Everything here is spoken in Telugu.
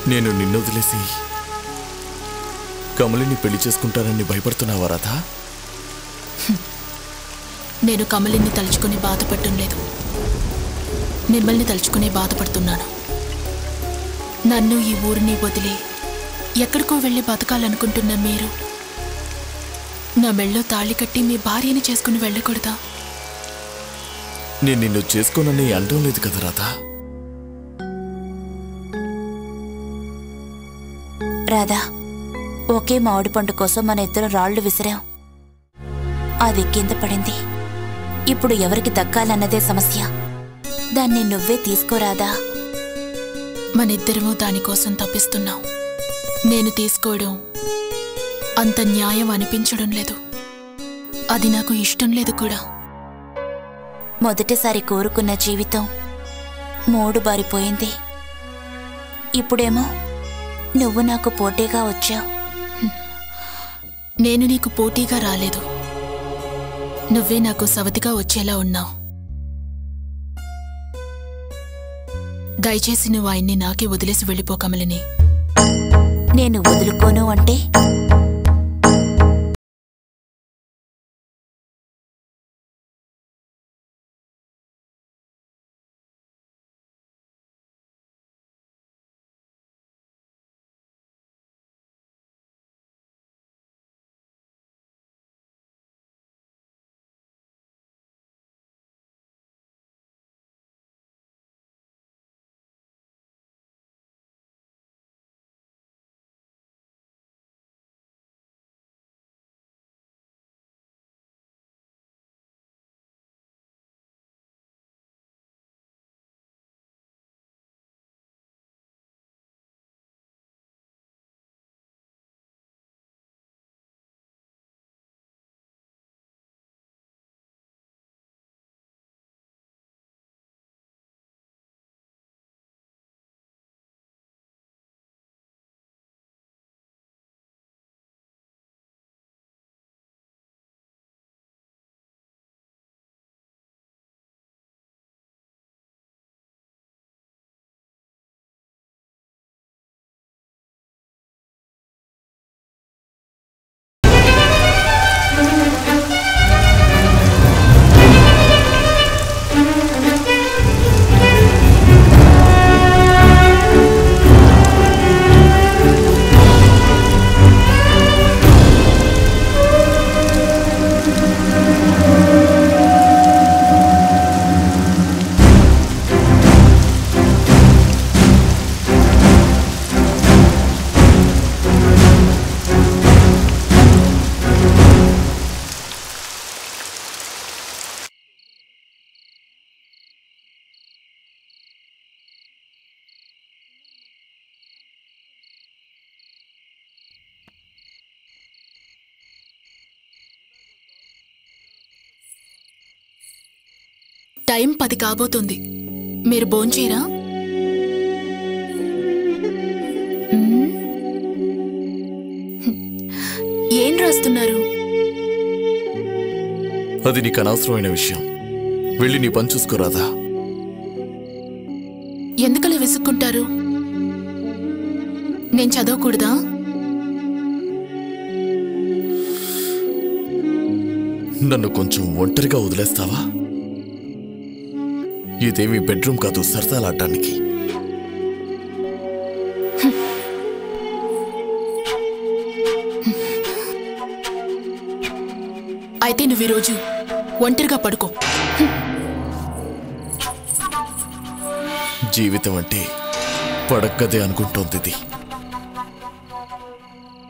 నేను నిన్ను వదిలేసి కమలిని పెళ్లి చేసుకుంటానని భయపడుతున్నావా రాధా నేను కమలిని తలుచుకుని బాధపడటం లేదు మిమ్మల్ని తలుచుకుని బాధపడుతున్నాను నన్ను ఈ ఊరిని వదిలి ఎక్కడికో వెళ్ళి బతకాలనుకుంటున్న మీరు నా మెళ్ళో తాళి కట్టి మీ భార్యని చేసుకుని వెళ్ళకూడదా నేను నిన్ను చేసుకోనని అంటం లేదు కదా రాధా రాధా ఒకే మామిడి పండు కోసం మన ఇద్దరు రాళ్లు విసిరాం అది కింద పడింది ఇప్పుడు ఎవరికి దక్కాలన్నదే సమస్య దాన్ని నువ్వే తీసుకోరాదా మనిద్దరము దానికోసం తప్పిస్తున్నాం నేను తీసుకోవడం అంత న్యాయం అనిపించడం లేదు అది నాకు ఇష్టం లేదు కూడా మొదటిసారి కోరుకున్న జీవితం మూడు బారిపోయింది ఇప్పుడేమో నువ్వు నాకు పోటీగా వచ్చావు నేను నీకు పోటీగా రాలేదు నువ్వే నాకు సవతిగా వచ్చేలా ఉన్నావు దయచేసి నువ్వు ఆయన్ని నాకే వదిలేసి వెళ్ళిపోకమలని నేను వదులుకోను అంటే టైం పది కాబోతుంది మీరు భోంచేరా మ్మ్. ఏం రాస్తున్నారు అది నీకు అనవసరమైన విషయం వెళ్ళి నీ పని చూసుకోరాదా ఎందుకలా విసుక్కుంటారు నేను చదవకూడదా నన్ను కొంచెం ఒంటరిగా వదిలేస్తావా ఇదేమి బెడ్రూమ్ కాదు సరదాలాడటానికి అయితే నువ్వు ఈరోజు ఒంటరిగా పడుకో జీవితం అంటే పడక్కదే అనుకుంటోంది ఇది